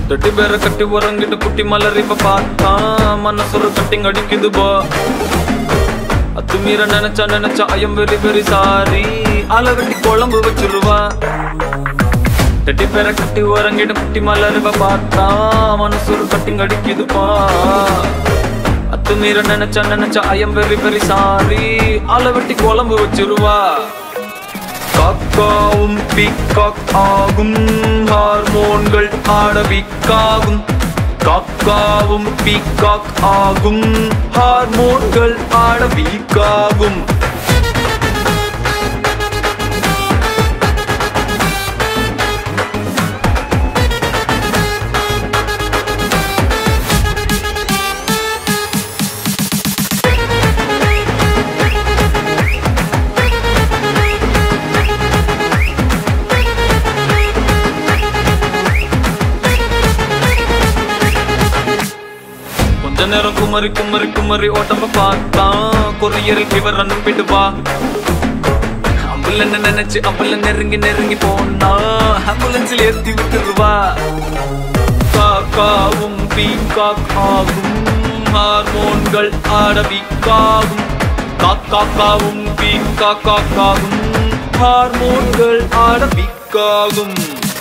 தொட்டி பேர கட்டி உறங்கிட்டு குட்டி மலர் இப்ப பார்த்தா மனசொரு கட்டிங் அடிக்குது பா அத்துமீற நினைச்சா நினைச்சா ஐயம் வெரி வெரி சாரி அலை வெட்டி குழம்பு வச்சிருவா தட்டி பேர கட்டி உறங்கிட்டு குட்டி மலர் இப்ப பார்த்தா மனசொரு கட்டிங் அடிக்குதுப்பா அத்துமீற நினைச்சா நினைச்சா ஐயம் வெரி வெரி சாரி அலை வெட்டி குழம்பு வச்சிருவா காக்காவும் பீகாக் ஆகும் ஹார்மோன்கள் ஆட வீக்காகும் காக்காவும் பீகாக் ஆகும் ஹார்மோன்கள் ஆட வீக்காகும் கொஞ்ச நேரம் குமரி குமரி குமரி ஓட்டப்ப பார்த்தா கொரியரில் இவர் அனுப்பிட்டு வா அம்புலன்னு நினைச்சு அம்புல நெருங்கி நெருங்கி போனா ஆம்புலன்ஸில் ஏத்தி விட்டுருவா காக்காவும் பீகாக் ஆகும் ஹார்மோன்கள் ஆட வீக்காகும் காக்காக்காவும் பீகாக்காகும் ஹார்மோன்கள் ஆட வீக்காகும்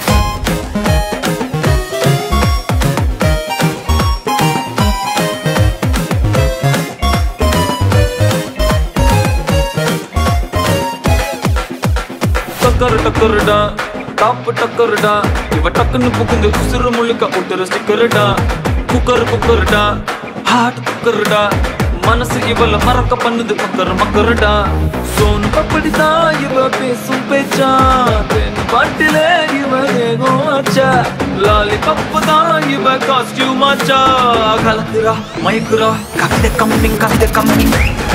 டக்கரு டக்கருடா டாப்பு டக்கருடா இவ டக்குன்னு புகுந்து உசுறு முழுக்க ஒட்டுற ஸ்டிக்கருடா குக்கர் குக்கருடா ஹார்ட் குக்கருடா மனசு இவள மறக்க பண்ணுது மக்கர் மக்கருடா சோனு அப்படிதான் இவ பேசும் பேச்சா தென் பாட்டிலே இவ வேகம் ஆச்சா லாலி பப்பு தான் இவ காஸ்டியூம் ஆச்சா கலக்குறா மயக்குறா கவிதை கம்மி கவிதை கம்மி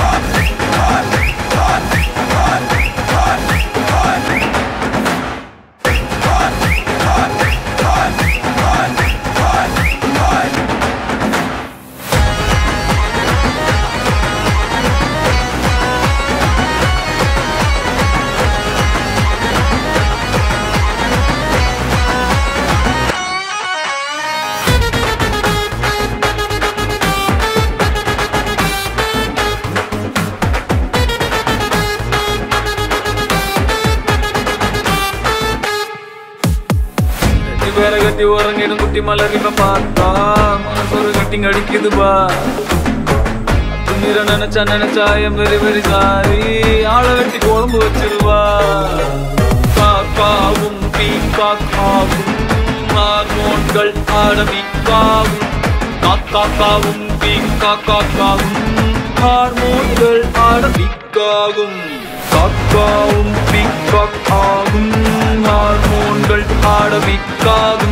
கட்டி வேற கட்டி உறங்கிடும் குட்டி மலர் இப்ப பார்த்தா மனசு ஒரு கட்டிங் அடிக்குதுபா துணிர நினைச்சா நினைச்சா எம் வெரி வெரி சாரி ஆளை வெட்டி குழம்பு வச்சிருவா காக்காவும் பீகாக் ஆகும் ஹார்மோன்கள் ஆட வீக்காகும் காக்காக்காவும் பீகாக்காகும் ஹார்மோன்கள் ஆட வீக்காகும் காக்காவும் பீகாக் ஆகும் ஹார்மோன்கள் ஆட வீக்காகும்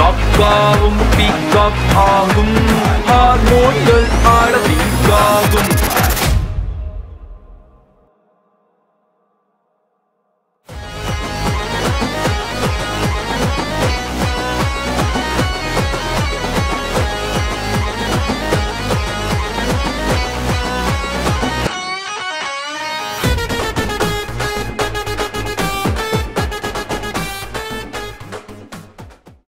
காக்காவும் பீகாக் ஆகும் ஹார்மோன்கள் ஆட வீக்காகும்